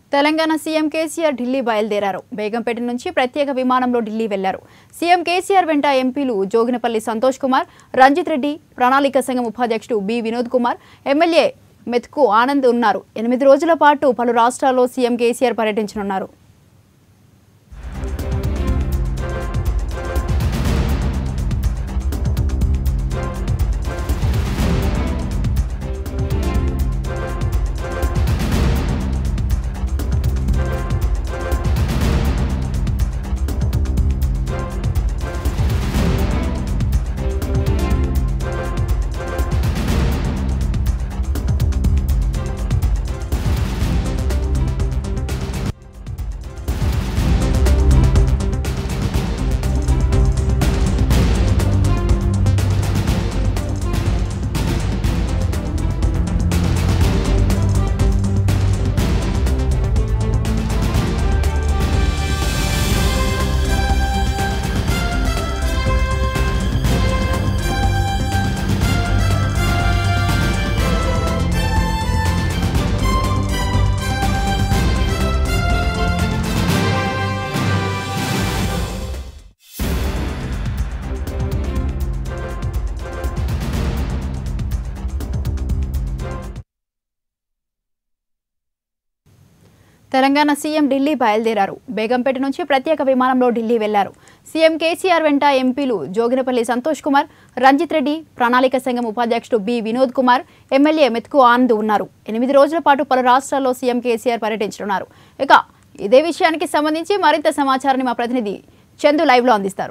Telangana CM KCR Delhi బయలుదేరారు బేగంపేట నుంచి ప్రత్యేక విమానంలో ఢిల్లీ వెళ్లారు సీఎం కేసీఆర్ వెంట ఎంపీలు జోగినపల్లి సంతోష్ కుమార్ రంజిత్ రెడ్డి ప్రణాళిక సంఘం ఉపాధ్యక్షుడు బి వినోద్ కుమార్ ఎమ్మెల్యే మెత్కు ఆనంద్ ఉన్నారు ఎనిమిది రోజుల పాటు పలు రాష్ట్రాల్లో సీఎం కేసీఆర్ పర్యటించనున్నారు తెలంగాణ సీఎం ఢిల్లీ బయలుదేరారు బేగంపేట నుంచి ప్రత్యేక విమానంలో ఢిల్లీ వెళ్లారు సీఎం కేసీఆర్ వెంట ఎంపీలు జోగినపల్లి సంతోష్ కుమార్ రంజిత్ రెడ్డి ప్రణాళిక సంఘం ఉపాధ్యక్షుడు బి వినోద్ కుమార్ ఎమ్మెల్యే మెత్కు ఆనంద్ ఉన్నారు ఎనిమిది రోజుల పాటు పలు రాష్ట్రాల్లో సీఎం కేసీఆర్ పర్యటించనున్నారు ఇక ఇదే విషయానికి సంబంధించి మరింత సమాచారాన్ని మా ప్రతినిధి చందు లైవ్లో అందిస్తారు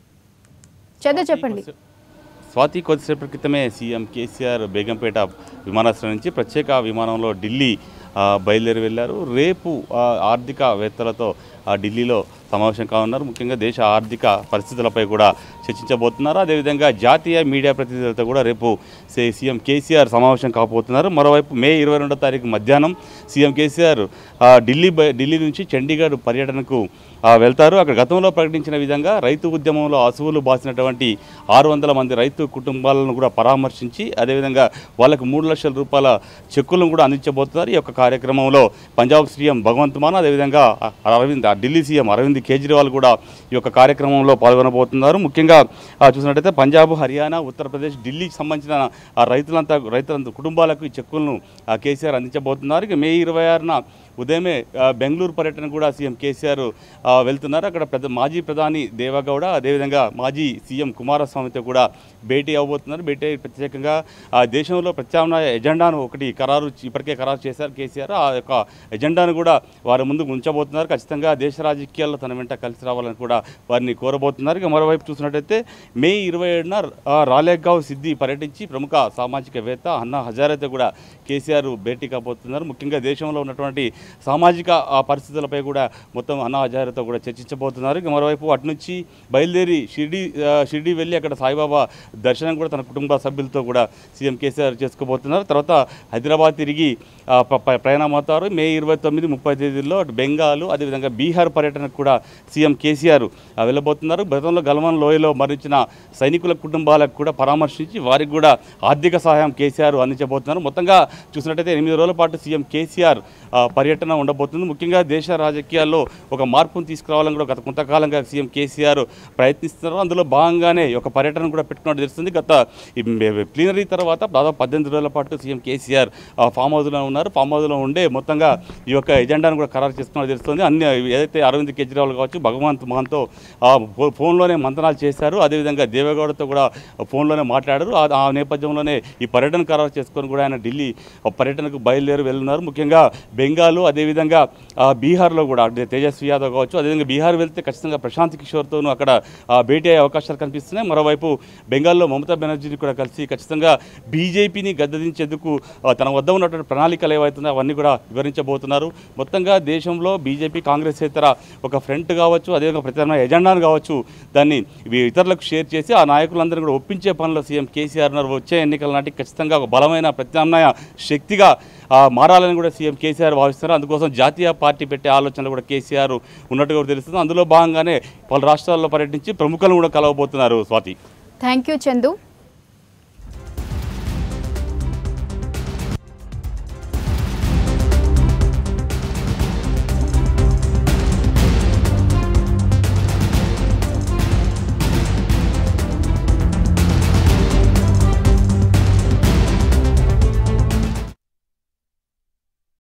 చందు చెప్పండి స్వాతి కొద్దిసేపటి క్రితమే సీఎం కేసీఆర్ బేగంపేట విమానాశ్రయం నుంచి ప్రత్యేక విమానంలో ఢిల్లీ ఆ, బయలుదేరి వెళ్ళారు రేపు ఆ, ఆర్థికవేత్తలతో ఆ, ఢిల్లీలో సమావేశం కానున్నారు ముఖ్యంగా దేశ ఆర్థిక పరిస్థితులపై కూడా చర్చించబోతున్నారు అదేవిధంగా జాతీయ మీడియా ప్రతినిధులతో కూడా రేపు సే- సీఎం కేసీఆర్ సమావేశం కాబోతున్నారు మరోవైపు మే ఇరవై రెండో తారీఖు మధ్యాహ్నం సీఎం కేసీఆర్ ఆ, ఢిల్లీ బయ- ఢిల్లీ నుంచి చండీగఢ్ పర్యటనకు ఆ, వెళ్తారు అక్కడ గతంలో ప్రకటించిన విధంగా రైతు ఉద్యమంలో అసువులు బాసినటువంటి ఆరు వందల మంది రైతు కుటుంబాలను కూడా పరామర్శించి అదేవిధంగా వాళ్ళకు మూడు లక్షల రూపాయల చెక్కులను కూడా అందించబోతున్నారు ఈ యొక్క కార్యక్రమంలో పంజాబ్ సీఎం భగవంత్ మాన్ అదేవిధంగా అ- అరవింద్ ఆ ఢిల్లీ సీఎం అరవింద్ కేజ్రీవాల్ కూడా ఈ యొక్క కార్యక్రమంలో పాల్గొనబోతున్నారు ముఖ్యంగా ఆ, చూసినట్టయితే పంజాబ్ హర్యానా ఉత్తరప్రదేశ్ ఢిల్లీకి సంబంధించిన ఆ రైతులంతా రైతులంతా కుటుంబాలకు ఈ చెక్కులను ఆ, కేసీఆర్ అందించబోతున్నారు ఇక మే ఇరవై ఆరున ఉదయమే ఆ, బెంగళూరు పర్యటన కూడా సీఎం కేసీఆర్ ఆ, వెళ్తున్నారు అక్కడ పెద్ద మాజీ ప్రధాని దేవగౌడ అదేవిధంగా మాజీ సీఎం కుమారస్వామితో కూడా భేటీ అవ్వబోతున్నారు భేటీ అయ్యి ప్రత్యేకంగా ఆ దేశంలో ప్రత్యామ్నాయ ఎజెండాను ఒకటి ఖరారు ఇప్పటికే ఖరారు చేశారు కేసీఆర్ ఆ యొక్క ఎజెండాను కూడా వారి ముందుకు ఉంచబోతున్నారు ఖచ్చితంగా దేశ రాజకీయాల్లో తన వెంట కలిసి రావాలని కూడా వారిని కోరబోతున్నారు ఇక మరోవైపు చూసినట్టయితే మే ఇరవై ఏడున ఆ, రాలేగావ్ సిద్ధి పర్యటించి ప్రముఖ సామాజికవేత్త అన్నా హజారేతో కూడా కేసీఆర్ భేటీ కాబోతున్నారు ముఖ్యంగా దేశంలో ఉన్నటువంటి సామాజిక ఆ, పరిస్థితులపై కూడా మొత్తం అన్నా హజారేతో కూడా చర్చించబోతున్నారు ఇక మరోవైపు అటు నుంచి బయలుదేరి షిరిడి ఆ, షిరిడి వెళ్ళి అక్కడ సాయిబాబా దర్శనం కూడా తన కుటుంబ సభ్యులతో కూడా సీఎం కేసీఆర్ చేసుకోబోతున్నారు తర్వాత హైదరాబాద్ తిరిగి ఆ, ప- ప- ప్రయాణమవుతారు మే ఇరవై తొమ్మిది ముప్పై తేదీల్లో అటు బెంగాల్ అదేవిధంగా బీహార్ పర్యటనకు కూడా సీఎం కేసీఆర్ ఆ, వెళ్ళబోతున్నారు గతంలో గల్వాన్ లోయలో మరణించిన సైనికుల కుటుంబాలకు కూడా పరామర్శించి వారికి కూడా ఆర్థిక సహాయం కేసీఆర్ అందించబోతున్నారు మొత్తంగా చూసినట్టయితే ఎనిమిది రోజుల పాటు సీఎం కేసీఆర్ ఆ, పర్యటన ఉండబోతుంది ముఖ్యంగా దేశ రాజకీయాల్లో ఒక మార్పును తీసుకురావాలని కూడా గత కొంతకాలంగా సీఎం కేసీఆర్ ప్రయత్నిస్తున్నారు అందులో భాగంగానే ఈ యొక్క పర్యటన కూడా పెట్టుకున్నట్టు తెలుస్తుంది గత ఈ ప్లీనరీ తర్వాత దాదాపు పద్దెనిమిది రోజుల పాటు సీఎం కేసీఆర్ ఆ, ఫామ్ హౌస్లో ఉన్నారు ఫామ్ హౌస్లో ఉండే మొత్తంగా ఈ యొక్క ఎజెండాను కూడా ఖరారు చేసుకున్నట్టు తెలుస్తుంది అన్ని ఏదైతే అరవింద్ కేజ్రీవాల్ కావచ్చు భగవంత్ మాన్తో ఆ, ఫో- ఫోన్లోనే మంతనాలు చేశారు అదేవిధంగా దేవేగౌడతో కూడా ఫోన్లోనే మాట్లాడారు ఆ- ఆ నేపథ్యంలోనే ఈ పర్యటన ఖరారు చేసుకొని కూడా ఆయన ఢిల్లీ ఆ పర్యటనకు బయలుదేరి వెళ్తున్నారు ముఖ్యంగా బెంగాల్ అదేవిధంగా ఆ, బీహార్లో కూడా అంటే తేజస్వి యాదవ్ కావచ్చు అదేవిధంగా బీహార్ వెళ్తే ఖచ్చితంగా ప్రశాంత్ కిషోర్తోనూ అక్కడ ఆ, భేటీ అయ్యే అవకాశాలు కనిపిస్తున్నాయి మరోవైపు బెంగాల్లో మమతా బెనర్జీని కూడా కలిసి ఖచ్చితంగా బీజేపీని గద్దదించేందుకు ఆ, తన వద్ద ఉన్నటువంటి ప్రణాళికలు ఏవైతున్నాయో అవన్నీ కూడా వివరించబోతున్నారు మొత్తంగా దేశంలో బీజేపీ కాంగ్రెస్ ఇతర ఒక ఫ్రంట్ కావచ్చు అదేవిధంగా ప్రత్యామ్నాయ ఎజెండాను కావచ్చు దాన్ని ఇవి ఇతరులకు షేర్ చేసి ఆ నాయకులందరినీ కూడా ఒప్పించే పనిలో సీఎం కేసీఆర్ ఉన్నారు వచ్చే ఎన్నికల నాటికి ఖచ్చితంగా ఒక బలమైన ప్రత్యామ్నాయ శక్తిగా ఆ, మారాలని కూడా సీఎం కేసీఆర్ భావిస్తున్నారు అందుకోసం జాతీయ పార్టీ పెట్టే ఆలోచనలు కూడా కేసీఆర్ ఉన్నట్టుగా కూడా తెలుస్తుంది అందులో భాగంగానే పలు రాష్ట్రాల్లో పర్యటించి ప్రముఖులను కూడా కలవబోతున్నారు స్వాతి థ్యాంక్ యూ చందు